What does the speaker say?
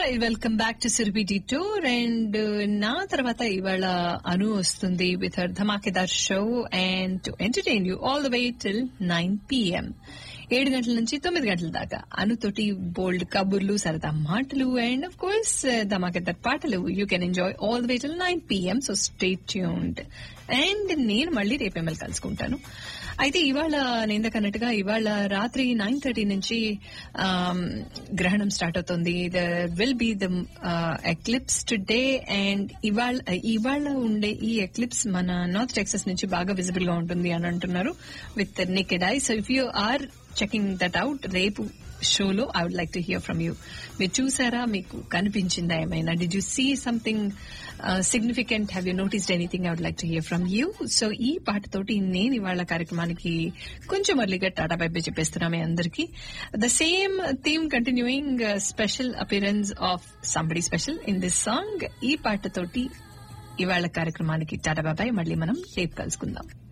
welcome back to సిర్బిటి tour and నా తర్వాత ఇవాళ అను వస్తుంది విత్ హర్ ధమాకేదార్ show and to entertain you all the way till nine PM ఏడు గంటల నుంచి తొమ్మిది గంటల దాకా అనుతోటి బోల్డ్ కబుర్లు సరదా మాటలు అండ్ అఫ్ కోర్స్ ధమాకేదార్ పాటలు you can enjoy all the way till nine PM so stay tuned and నేను మళ్ళీ రేపు మిమ్మల్ని కలుసుకుంటాను అయితే ఇవాళ నేను కన్నట్టుగా ఇవాళ రాత్రి నైన్ థర్టీ నుంచి ఆమ్, గ్రహణం స్టార్ట్ అవుతుంది the will be the eclipse today and ఇవాళ ఇవాళ ఉండే ఈ ఎక్లిప్స్ మన నార్త్ టెక్సస్ నుంచి బాగా విజిబుల్ గా ఉంటుంది అని అంటున్నారు with naked eye so if you are checking that out రేపు షోలో I would like to hear from you మీరు చూసారా మీకు కనిపించిందా ఏమైనా did you see something significant have you noticed anything I would like to hear from you so ఈ పాటతోటి నేను ఇవాళ కార్యక్రమానికి కొంచెం అర్లీగా టాటా బై బై చెప్పేస్తున్నా మీ అందరికి the same theme continuing special appearance of somebody special in this song ఈ పాటతోటి ఇవాళ కార్యక్రమానికి టాటా బాబాయ్ మళ్ళీ మనం రేపు కలుసుకుందాం